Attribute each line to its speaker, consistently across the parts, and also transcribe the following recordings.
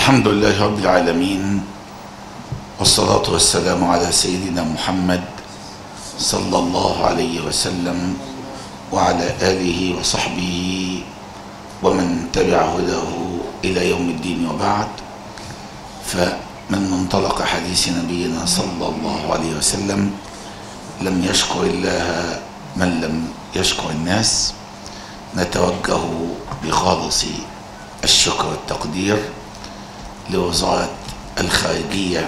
Speaker 1: الحمد لله رب العالمين والصلاة والسلام على سيدنا محمد صلى الله عليه وسلم وعلى آله وصحبه ومن تبع هداه إلى يوم الدين وبعد فمن منطلق حديث نبينا صلى الله عليه وسلم لم يشكر الله من لم يشكر الناس نتوجه بخالص الشكر والتقدير لوزارة الخارجية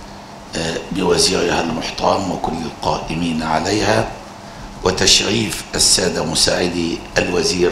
Speaker 1: بوزيرها المحترم وكل القائمين عليها وتشريف السادة مساعدي الوزير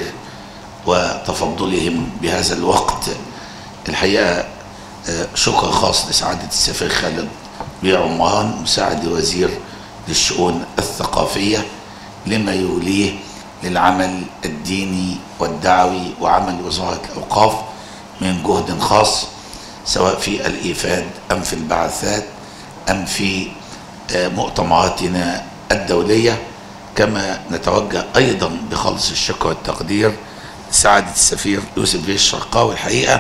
Speaker 1: وتفضلهم بهذا الوقت الحقيقة شكر خاص لسعادة السفير خالد بيع عمران مساعد وزير للشؤون الثقافية لما يوليه للعمل الديني والدعوي وعمل وزارة الأوقاف من جهد خاص سواء في الإيفاد أم في البعثات أم في مؤتمراتنا الدولية كما نتوجه أيضا بخلص الشكر والتقدير لسعادة السفير يوسف بيه الشرقاوي الحقيقة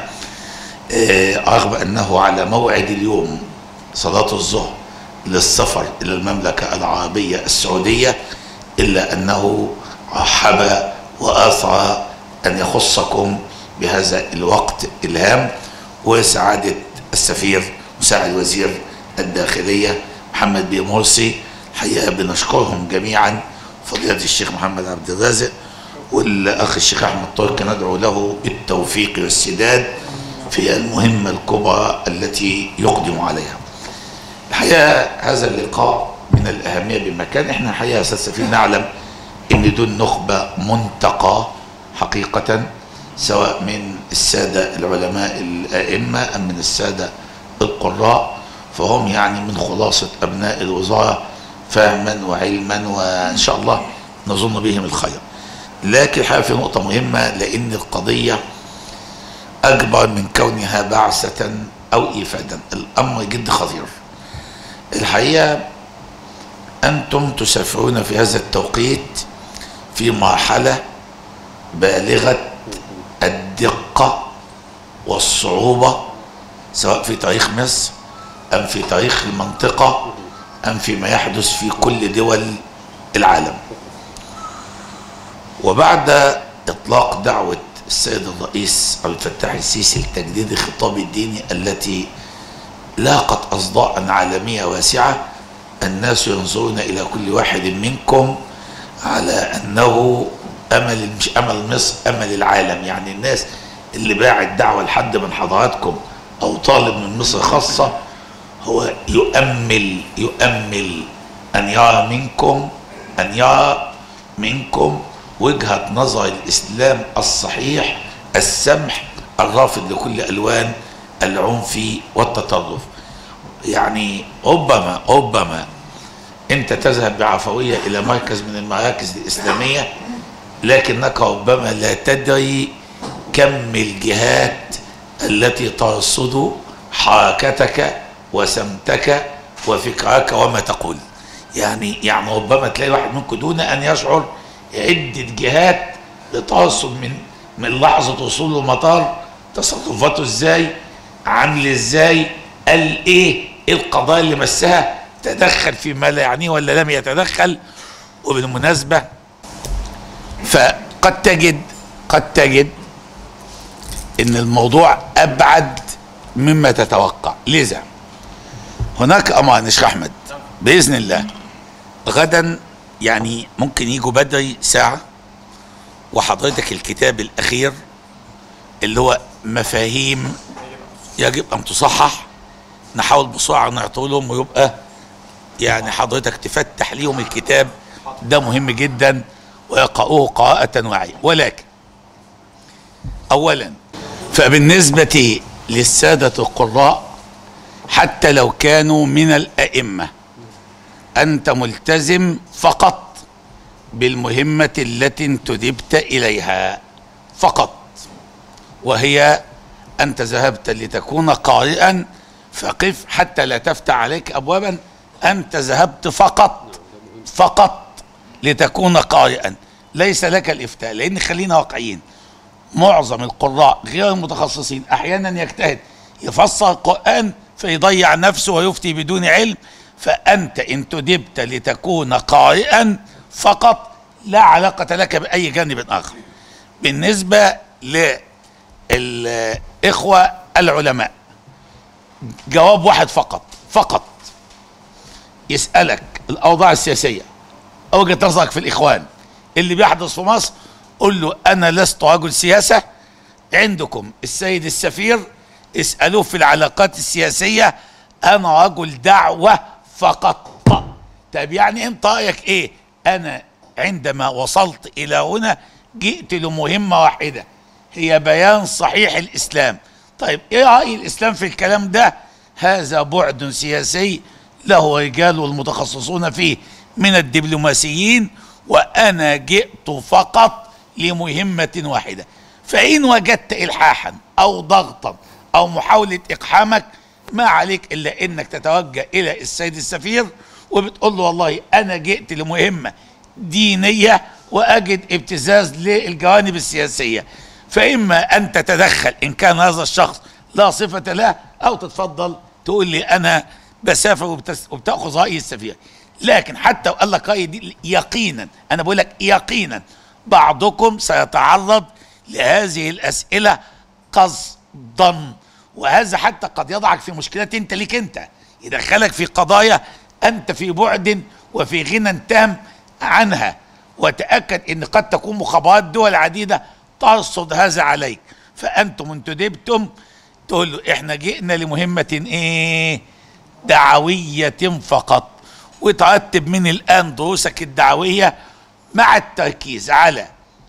Speaker 1: رغم أنه على موعد اليوم صلاة الظهر للسفر إلى المملكة العربية السعودية إلا أنه رحب وآثر أن يخصكم بهذا الوقت الهام وسعادة السفير مساعد وزير الداخلية محمد بن مرسي حقيقة بنشكرهم جميعا فضيلة الشيخ محمد عبد الرازق والأخ الشيخ أحمد طارق ندعو له بالتوفيق والسداد في المهمة الكبرى التي يقدم عليها الحقيقة هذا اللقاء من الأهمية بمكان احنا الحقيقة يا أستاذ سفير نعلم ان دول نخبة منتقى حقيقة سواء من السادة العلماء الأئمة أم من السادة القراء فهم يعني من خلاصة أبناء الوزارة فهما وعلما وإن شاء الله نظن بهم الخير لكن الحقيقة في نقطة مهمة لأن القضية أكبر من كونها بعثة أو إيفادا الأمر جد خطير الحقيقة أنتم تسافرون في هذا التوقيت في مرحلة بالغة الدقة والصعوبة سواء في تاريخ مصر أم في تاريخ المنطقة أم فيما يحدث في كل دول العالم وبعد إطلاق دعوة السيد الرئيس عبد الفتاح السيسي لتجديد الخطاب الديني التي لاقت أصداء عالمية واسعة الناس ينظرون إلى كل واحد منكم على أنه أمل مش أمل مصر أمل العالم يعني الناس اللي باعت دعوة لحد من حضراتكم أو طالب من مصر خاصة هو يؤمل يؤمل أن يرى منكم أن يرى منكم وجهة نظر الإسلام الصحيح السمح الرافض لكل ألوان العنف والتطرف يعني ربما ربما انت تذهب بعفوية الى مركز من المراكز الاسلامية لكنك ربما لا تدري كم الجهات التي ترصد حركتك وسمتك وفكرك وما تقول يعني يعني ربما تلاقي واحد منكم دون ان يشعر عدة جهات بترصد من من لحظة وصوله المطار تصرفاته ازاي عامل ازاي قال ايه القضايا اللي مسها تدخل فيما لا يعنيه ولا لم يتدخل وبالمناسبة فقد تجد قد تجد ان الموضوع ابعد مما تتوقع لذا هناك امان شيخ احمد باذن الله غدا يعني ممكن يجوا بدري ساعة وحضرتك الكتاب الاخير اللي هو مفاهيم يجب ان تصحح نحاول بسرعة نعطيه لهم ويبقى يعني حضرتك تفتح ليهم الكتاب ده مهم جدا ويقرأوه قراءة واعية ولكن أولا فبالنسبة للسادة القراء حتى لو كانوا من الأئمة أنت ملتزم فقط بالمهمة التي انتدبت إليها فقط وهي أنت ذهبت لتكون قارئا فقف حتى لا تفتح عليك أبوابا أنت ذهبت فقط فقط لتكون قارئا ليس لك الإفتاء لأن خلينا واقعيين معظم القراء غير المتخصصين أحيانا يجتهد يفسر القرآن فيضيع نفسه ويفتي بدون علم فأنت إن تدبت لتكون قارئا فقط لا علاقة لك بأي جانب آخر بالنسبة للإخوة العلماء جواب واحد فقط فقط يسألك الأوضاع السياسية أو وجهة نظرك في الإخوان اللي بيحدث في مصر قل له أنا لست رجل سياسة عندكم السيد السفير اسألوه في العلاقات السياسية أنا رجل دعوة فقط طب يعني أنت رأيك إيه أنا عندما وصلت إلى هنا جئت لمهمة واحدة هي بيان صحيح الإسلام طيب إيه رأي الإسلام في الكلام ده هذا بعد سياسي له رجال المتخصصون فيه من الدبلوماسيين وأنا جئت فقط لمهمة واحدة فإن وجدت إلحاحا أو ضغطا أو محاولة إقحامك ما عليك إلا إنك تتوجه إلى السيد السفير وبتقول له والله أنا جئت لمهمة دينية وأجد ابتزاز للجوانب السياسية فإما أن تتدخل إن كان هذا الشخص لا صفة له أو تتفضل تقول لي أنا بسافر وبتس- وبتأخذ رأي السفير لكن حتى وقال لك رأي دي يقينا أنا بقول لك يقينا بعضكم سيتعرض لهذه الأسئلة قصدا وهذا حتى قد يضعك في مشكلات انت ليك انت يدخلك في قضايا انت في بعد وفي غنى تام عنها وتأكد ان قد تكون مخابرات دول عديدة ترصد هذا عليك فانتم انتدبتم تقول له احنا جئنا لمهمة ايه دعوية فقط وترتب من الان دروسك الدعوية مع التركيز على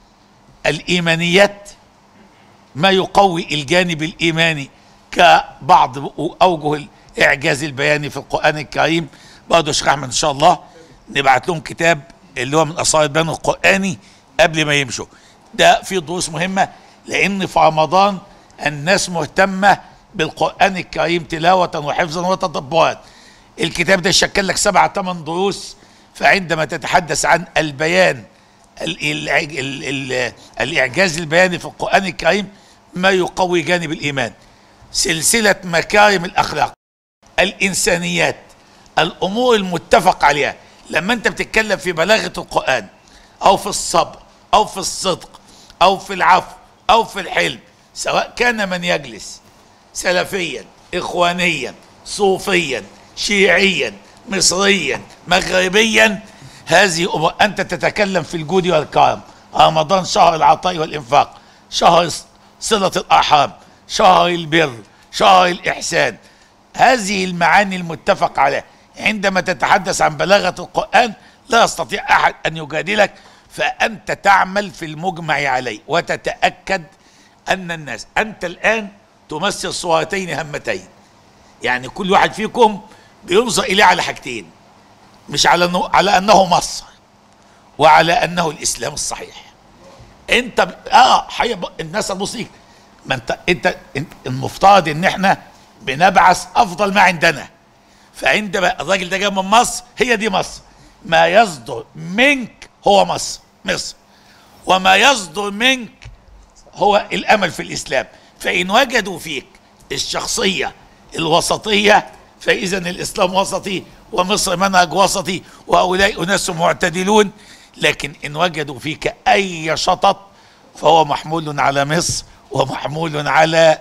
Speaker 1: الايمانيات ما يقوي الجانب الايماني كبعض اوجه الاعجاز البياني في القران الكريم برضه يا شيخ احمد ان شاء الله نبعت لهم كتاب اللي هو من اسرار البيان القراني قبل ما يمشوا ده في دروس مهمه لان في رمضان الناس مهتمه بالقران الكريم تلاوه وحفظا وتدبرا الكتاب ده يشكل لك سبع ثمان دروس فعندما تتحدث عن البيان ال ال ال ال الإعجاز البياني في القرآن الكريم ما يقوي جانب الإيمان سلسلة مكارم الأخلاق الإنسانيات الأمور المتفق عليها لما أنت بتتكلم في بلاغة القرآن أو في الصبر أو في الصدق أو في العفو أو في الحلم سواء كان من يجلس سلفيا إخوانيا صوفيا شيعيا مصريا مغربيا هذه أمور أنت تتكلم في الجود والكرم رمضان شهر العطاء والإنفاق شهر صلة الأرحام شهر البر شهر الإحسان هذه المعاني المتفق عليها عندما تتحدث عن بلاغة القرآن لا يستطيع أحد أن يجادلك فأنت تعمل في المجمع عليه وتتأكد أن الناس أنت الآن تمثل صورتين هامتين يعني كل واحد فيكم بينظر إليه على حاجتين مش على انه على انه مصر وعلى انه الاسلام الصحيح انت ب... اه حي... الناس المصريين ما انت انت إن- المفترض ان احنا بنبعث افضل ما عندنا فعندما الراجل ده جاي من مصر هي دي مصر ما يصدر منك هو مصر مصر وما يصدر منك هو الامل في الاسلام فان وجدوا فيك الشخصيه الوسطيه فاذا الاسلام وسطي ومصر منهج وسطي وهؤلاء اناس معتدلون لكن ان وجدوا فيك اي شطط فهو محمول على مصر ومحمول على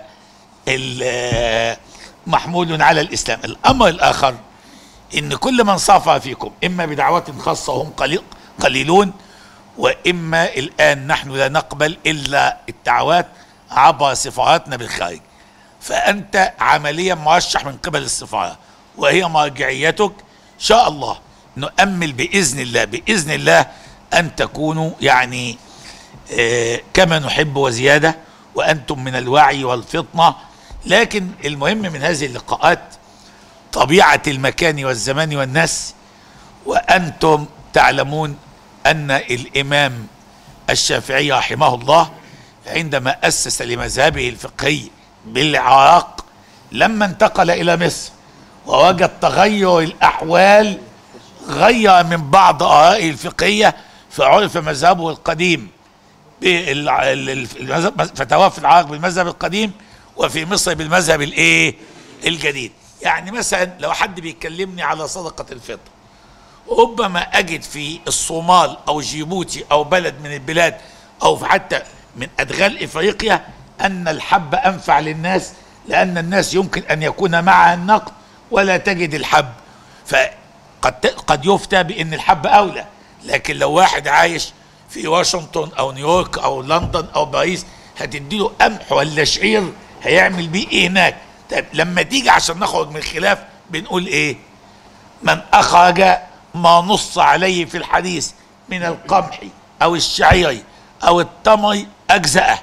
Speaker 1: ال- محمول على الاسلام الامر الاخر ان كل من صافى فيكم اما بدعوات خاصه وهم قليل قليلون واما الان نحن لا نقبل الا الدعوات عبر سفاراتنا بالخارج فانت عمليا مرشح من قبل السفاره وهي مرجعيتك ان شاء الله نؤمل باذن الله باذن الله ان تكونوا يعني آه، كما نحب وزياده وانتم من الوعي والفطنه لكن المهم من هذه اللقاءات طبيعه المكان والزمان والناس وانتم تعلمون ان الامام الشافعي رحمه الله عندما اسس لمذهبه الفقهي بالعراق لما انتقل الى مصر ووجد تغير الاحوال غير من بعض ارائه الفقهيه فعرف مذهبه القديم بالمذهب فتواه في العراق بالمذهب القديم وفي مصر بالمذهب الايه الجديد يعني مثلا لو حد بيكلمني على صدقة الفطر ربما اجد في الصومال او جيبوتي او بلد من البلاد او حتى من ادغال افريقيا ان الحب انفع للناس لان الناس يمكن ان يكون معها النقد ولا تجد الحب فقد قد يفتى بان الحب اولى لكن لو واحد عايش في واشنطن او نيويورك او لندن او باريس هتديله قمح ولا شعير هيعمل بيه ايه هناك طيب لما تيجي عشان نخرج من الخلاف بنقول ايه من اخرج ما نص عليه في الحديث من القمح او الشعير او التمر اجزأه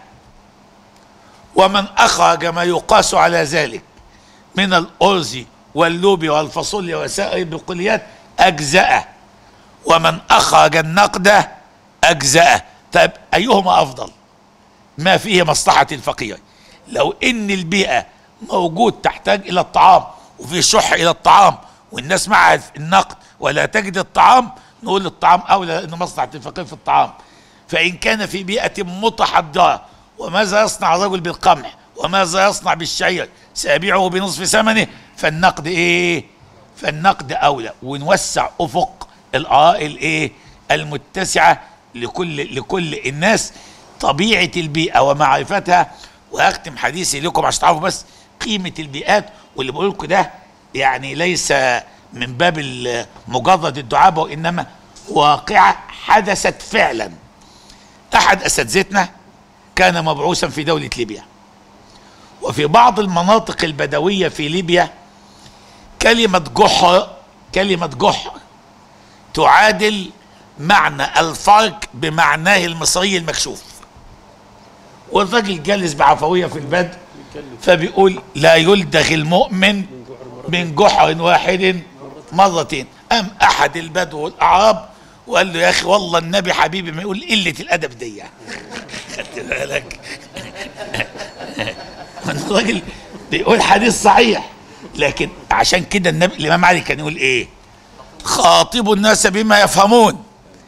Speaker 1: ومن اخرج ما يقاس على ذلك من الارز واللوب والفاصوليا وسائر البقوليات اجزأه ومن اخرج النقد اجزأه طيب ايهما افضل ما فيه مصلحة الفقير لو ان البيئة موجود تحتاج الى الطعام وفي شح الى الطعام والناس معها النقد ولا تجد الطعام نقول الطعام اولى لان مصلحة الفقير في الطعام فان كان في بيئة متحضرة وماذا يصنع الرجل بالقمح وماذا يصنع بالشعير سيبيعه بنصف ثمنه فالنقد ايه فالنقد اولى ونوسع افق الاراء الايه المتسعه لكل لكل الناس طبيعه البيئه ومعرفتها واختم حديثي لكم عشان تعرفوا بس قيمه البيئات واللي بقول لكم ده يعني ليس من باب ال- مجرد الدعابه وانما واقعه حدثت فعلا احد اساتذتنا كان مبعوثا في دوله ليبيا وفي بعض المناطق البدويه في ليبيا كلمه جحر كلمه جحر تعادل معنى الفرق بمعناه المصري المكشوف والراجل جالس بعفويه في البدء فبيقول لا يلدغ المؤمن من جحر واحد مرتين أم أحد البدو والأعراب وقال له يا أخي والله النبي حبيبي ما يقول قلة الأدب دي خدت بالك الراجل بيقول حديث صحيح لكن عشان كده النبي الإمام علي كان يقول إيه خاطبوا الناس بما يفهمون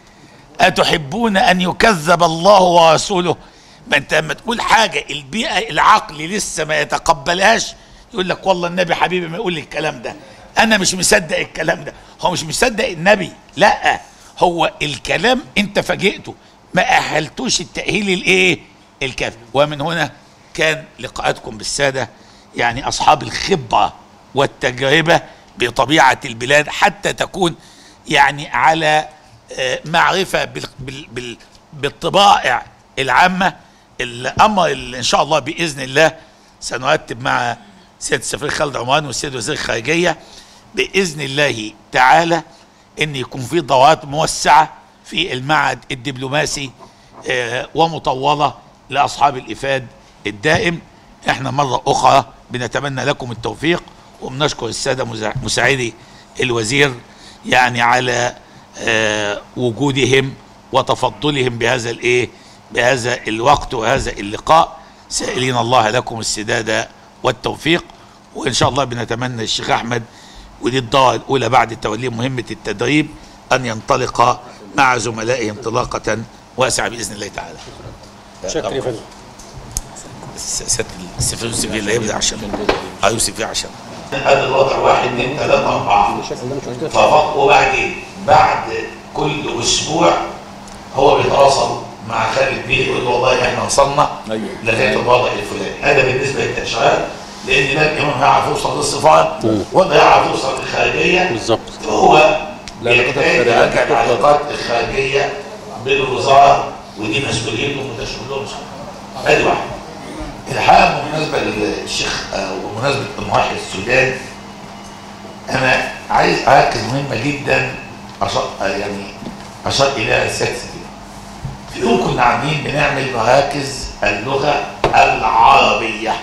Speaker 1: أتحبون أن يكذب الله ورسوله ما أنت لما تقول حاجة البيئة العقل لسه ما يتقبلهاش يقول لك والله النبي حبيبي ما يقول لي الكلام ده أنا مش مصدق الكلام ده هو مش مصدق النبي لا هو الكلام أنت فاجئته ما أهلتوش التأهيل الإيه الكافي ومن هنا كان لقاءاتكم بالسادة يعني أصحاب الخبرة والتجربة بطبيعة البلاد حتى تكون يعني على آه، معرفة بال بال بال بالطبائع العامة الأمر اللي إن شاء الله بإذن الله سنرتب مع سيادة السفير خالد عمران والسيد وزير الخارجية بإذن الله تعالى إن يكون في دورات موسعة في المعهد الدبلوماسي آه، ومطولة لأصحاب الإفاد الدائم احنا مرة أخرى بنتمنى لكم التوفيق وبنشكر السادة مسا- مساعدي الوزير يعني على آه، وجودهم وتفضلهم بهذا الايه بهذا الوقت وهذا اللقاء سائلين الله لكم السداد والتوفيق وان شاء الله بنتمنى الشيخ احمد ودي الدورة الاولى بعد توليه مهمة التدريب ان ينطلق مع زملائه انطلاقة واسعة باذن الله تعالى
Speaker 2: شكرا يا فندم
Speaker 1: س- سيادة السفير يوسف اللي هيبدا عشان اه يوسف إيه عشان هذا الوضع واحد اثنين ثلاثة أربعة ففق وبعدين بعد كل أسبوع هو بيتواصل مع خالد بيه يقول له والله احنا وصلنا
Speaker 2: أيوة.
Speaker 1: لغاية الوضع الفلاني هذا بالنسبة للتأشيرات لأن لا الإمام هيعرف يوصل للصفات ولا يعرف يوصل للخارجية
Speaker 2: بالظبط
Speaker 1: فهو
Speaker 2: لا،
Speaker 1: يحتاج
Speaker 2: العلاقات
Speaker 1: يراجع
Speaker 2: الخارجية
Speaker 1: العلاقات الخارجية بالوزارة ودي مسؤوليتهم وده شغلهم ادي واحد الحقيقة بالنسبة للشيخ آه، ومناسبة مواحد السودان أنا عايز أركز مهمة جدا أشار آه، يعني أشار إليها السيادة السفير. في يوم كنا عاملين بنعمل مراكز اللغة العربية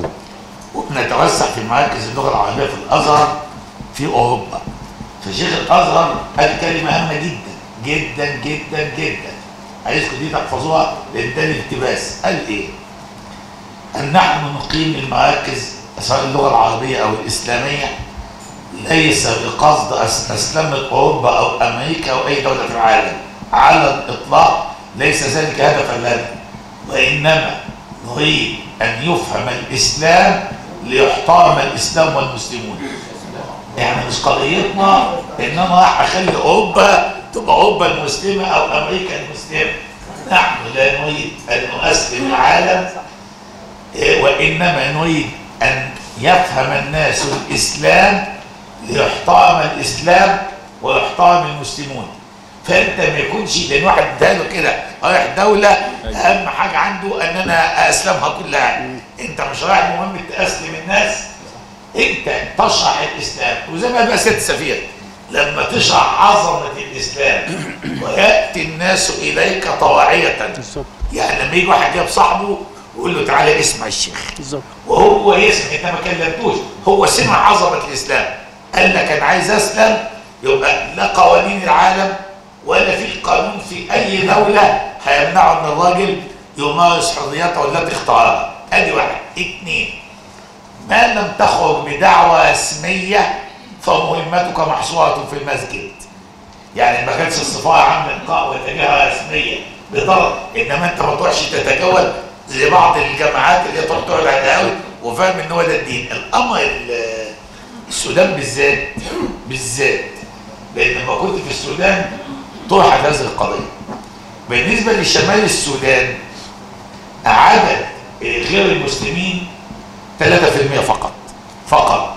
Speaker 1: وبنتوسع في مراكز اللغة العربية في الأزهر في أوروبا فشيخ الأزهر قال كلمة هامة جدا جدا جدا جدا عايزكم دي تحفظوها لأن ده الالتباس قال إيه؟ أن نحن نقيم المراكز سواء اللغة العربية أو الإسلامية ليس بقصد أس- أسلمة أوروبا أو أمريكا أو أي دولة في العالم على الإطلاق ليس ذلك هدفا لنا وإنما نريد ان يفهم الاسلام ليحترم الاسلام والمسلمون يعني مش قضيتنا ان انا راح اخلي اوروبا تبقى اوروبا المسلمه او امريكا المسلمه نحن لا نريد ان نؤسلم العالم إيه، وانما نريد ان يفهم الناس الاسلام ليحترم الاسلام ويحترم المسلمون فانت ما يكونش لان واحد اداله كده رايح دوله اهم حاجه عنده ان انا اسلمها كلها انت مش رايح مهم تاسلم الناس انت تشرح الاسلام وزي ما بقى ست سفير لما تشرح عظمه الاسلام وياتي الناس اليك طواعيه
Speaker 2: بالظبط
Speaker 1: يعني لما يجي واحد جاب صاحبه ويقول له تعالى اسمع الشيخ
Speaker 2: بالظبط
Speaker 1: وهو يسمع انت ما كلمتوش هو سمع عظمه الاسلام قال لك انا عايز اسلم يبقى لا قوانين العالم ولا في قانون في اي دوله هيمنعه ان الراجل يمارس حريته التي اختارها ادي واحد اتنين ما لم تخرج بدعوى اسميه فمهمتك محصوره في المسجد يعني ما كانتش السفاره عامله لقاء وتجاهه رسميه بضرر انما انت ما تروحش تتجول زي بعض الجماعات اللي تروح تقعد على القهاوي وفاهم ان هو ده الدين الامر ال- السودان بالذات بالذات لان لما كنت في السودان طرحت هذه القضيه بالنسبه لشمال السودان عدد غير المسلمين 3% فقط فقط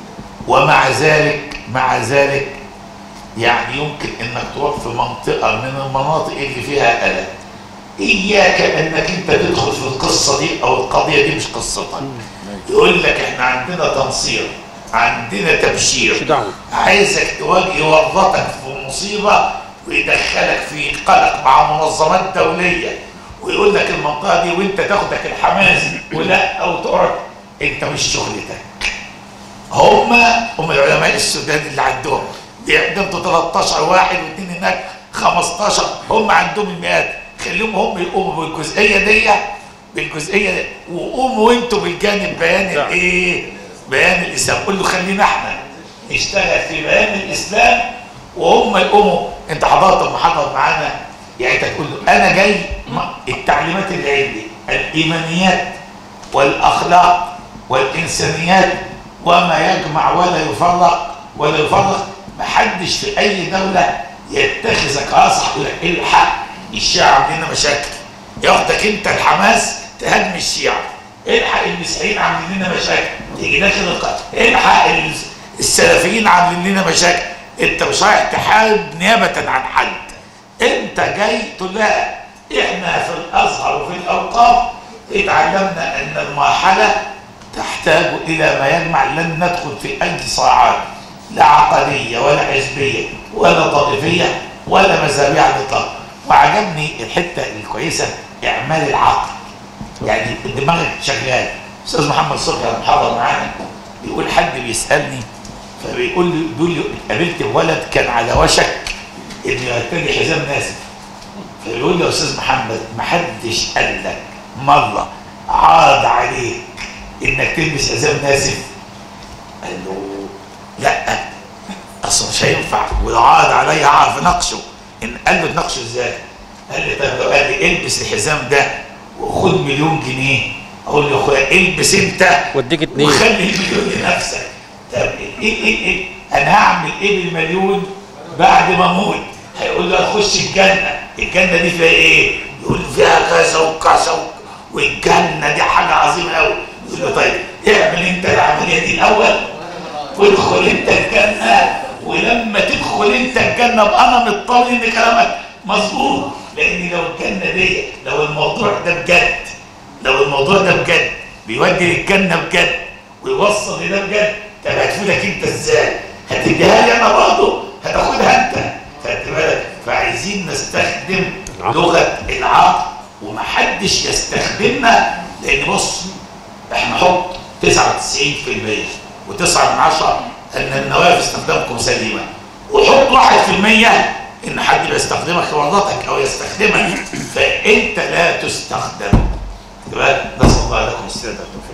Speaker 1: ومع ذلك مع ذلك يعني يمكن انك تروح في منطقه من المناطق اللي فيها اذى اياك انك انت تدخل في القصه دي او القضيه دي مش قصتك يقول لك احنا عندنا تنصير عندنا
Speaker 2: مش
Speaker 1: تبشير
Speaker 2: دعوه
Speaker 1: عايزك تواجه يورطك في مصيبه ويدخلك في قلق مع منظمات دوليه ويقول لك المنطقه دي وانت تاخدك الحماس ولا او تقعد انت مش شغلتك هم هم العلماء السودان اللي عندهم بيعدموا 13 واحد واثنين هناك 15 هم عندهم المئات خليهم هم يقوموا بالجزئيه دي بالجزئيه دي وقوموا انتوا بالجانب بيان
Speaker 2: نعم.
Speaker 1: الايه؟ بيان الاسلام قول له خلينا احنا نشتغل في بيان الاسلام وهم يقوموا انت حضرت المحاضره معانا يعني انت تقول له انا جاي ما- التعليمات اللي عندي الايمانيات والاخلاق والانسانيات وما يجمع ولا يفرق ولا يفرق محدش في اي دوله يتخذك اصح يقول لك الحق الشيعه عندنا مشاكل ياخدك انت الحماس تهاجم الشيعه الحق المسيحيين عاملين لنا مشاكل تيجي داخل القاعه الحق ال- السلفيين عاملين لنا مشاكل انت مش رايح تحارب نيابه عن حد انت جاي تقول لا احنا في الازهر وفي الاوقاف اتعلمنا ان المرحله تحتاج الى ما يجمع لن ندخل في اي صراعات لا عقديه ولا حزبيه ولا طائفيه ولا مذهبيه على الاطلاق وعجبني الحته الكويسه اعمال العقل يعني دماغك شغال استاذ محمد صبحي لما حضر معانا بيقول حد بيسالني فبيقول لي بيقول لي قابلت ولد كان على وشك انه يرتدي حزام ناسف فبيقول لي يا استاذ محمد ما حدش قال لك مره عرض عليك انك تلبس حزام ناسف قال له لا اصل مش هينفع ولو عرض عليا هعرف اناقشه ان قال له تناقشه ازاي؟ قال لي طب لو قال لي البس الحزام ده وخد مليون جنيه اقول له يا اخويا البس انت
Speaker 2: واديك اتنين
Speaker 1: وخلي المليون لنفسك طب ايه ايه ايه انا هعمل ايه بالمليون بعد ما اموت هيقول له هتخش الجنه الجنه دي فيها ايه يقول له فيها كذا وكذا و- والجنه دي حاجه عظيمه قوي يقول له طيب اعمل انت العمليه دي الاول وادخل انت الجنه ولما تدخل انت الجنه ابقى انا مطمن ان كلامك مظبوط لان لو الجنه دي لو الموضوع ده بجد لو الموضوع ده بجد بيودي للجنه بجد ويوصل لده بجد طب هتفيدك انت ازاي؟ هتديها لي انا برضه هتاخدها انت خدت بالك فعايزين نستخدم
Speaker 2: العقل.
Speaker 1: لغه العقل ومحدش يستخدمنا لان بص احنا نحط 99% و9 من عشرة ان النوايا في استخدامكم سليمه وحط 1% ان حد بيستخدمك في ورطتك او يستخدمك فانت لا تستخدم تبقى نسال الله لكم السلامه والتوفيق